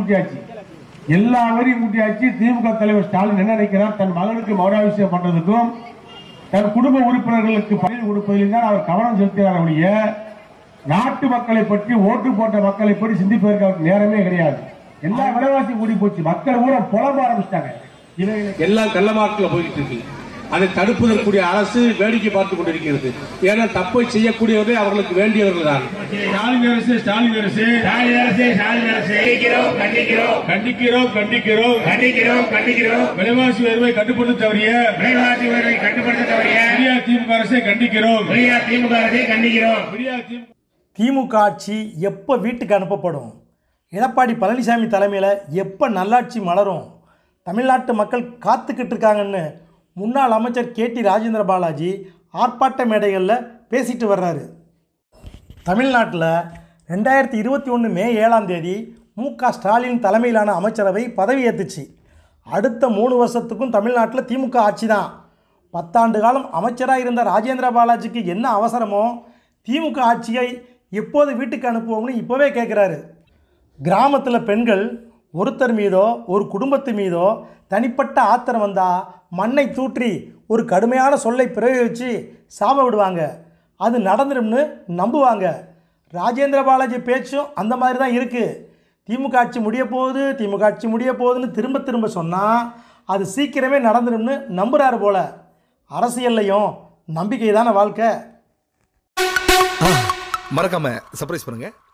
கூட்டியாச்சு எல்லா வரியும் கூட்டியாச்சு திமுக தலைவர் ஸ்டாலின் என்ன நினைக்கிறார் தன் மகனுக்கு மௌராபிஷேகம் பண்றதுக்கும் தன் குடும்ப உறுப்பினர்களுக்கு பதவி கொடுப்பதிலும் தான் அவர் கவனம் செலுத்துகிறார் ஒழிய நாட்டு மக்களை பற்றி ஓட்டு போட்ட மக்களை பற்றி சிந்திப்பதற்கு அவருக்கு நேரமே கிடையாது எல்லா விலைவாசி கூடி போச்சு மக்கள் ஊரை புலம்ப ஆரம்பிச்சிட்டாங்க இவைகளை எல்லாம் கள்ளமாக்கில் போயிட்டு இருக்கு அதை தடுப்பதற்குரிய அரசு வேடிக்கை பார்த்துக் கொண்டிருக்கிறது ஏன்னா தப்பை செய்யக்கூடியவர்கள் அவர்களுக்கு வேண்டியவர்கள் தான் ஸ்டாலின் அரசு ஸ்டாலின் அரசு ஸ்டாலின் அரசு ஸ்டாலின் அரசு கண்டிக்கிறோம் கண்டிக்கிறோம் கண்டிக்கிறோம் கண்டிக்கிறோம் கண்டிக்கிறோம் கண்டிக்கிறோம் விலைவாசி உயர்வை கட்டுப்படுத்த தவறிய விலைவாசி உயர்வை கட்டுப்படுத்த தவறிய பெரியார் திமுக அரசை கண்டிக்கிறோம் பெரியார் திமுக அரசை கண்டிக்கிறோம் பெரியார் திமுக திமுக ஆட்சி எப்போ வீட்டுக்கு அனுப்பப்படும் எடப்பாடி பழனிசாமி தலைமையில் எப்போ நல்லாட்சி மலரும் தமிழ்நாட்டு மக்கள் காத்துக்கிட்டு இருக்காங்கன்னு முன்னாள் அமைச்சர் கே டி ராஜேந்திர பாலாஜி ஆர்ப்பாட்ட மேடைகளில் பேசிட்டு வர்றாரு தமிழ்நாட்டில் ரெண்டாயிரத்தி இருபத்தி ஒன்று மே ஏழாம் தேதி மு க ஸ்டாலின் தலைமையிலான அமைச்சரவை பதவியேற்றுச்சு அடுத்த மூணு வருஷத்துக்கும் தமிழ்நாட்டில் திமுக ஆட்சி தான் பத்தாண்டு காலம் அமைச்சராக இருந்த ராஜேந்திர பாலாஜிக்கு என்ன அவசரமோ திமுக ஆட்சியை எப்போது வீட்டுக்கு அனுப்புவோம்னு இப்போவே கேட்குறாரு கிராமத்தில் பெண்கள் ஒருத்தர் மீதோ ஒரு குடும்பத்து மீதோ தனிப்பட்ட ஆத்திரம் வந்தால் மண்ணை தூற்றி ஒரு கடுமையான சொல்லை பிரயோகித்து சாப விடுவாங்க அது நடந்துடும்னு நம்புவாங்க ராஜேந்திர பாலாஜி பேச்சும் அந்த மாதிரி தான் இருக்குது திமுக ஆட்சி முடிய போகுது திமுக ஆட்சி முடிய போகுதுன்னு திரும்ப திரும்ப சொன்னால் அது சீக்கிரமே நடந்துடும்னு நம்புகிறாரு போல அரசியல்லையும் நம்பிக்கை தானே வாழ்க்கை மறக்காம சர்ப்ரைஸ் பண்ணுங்க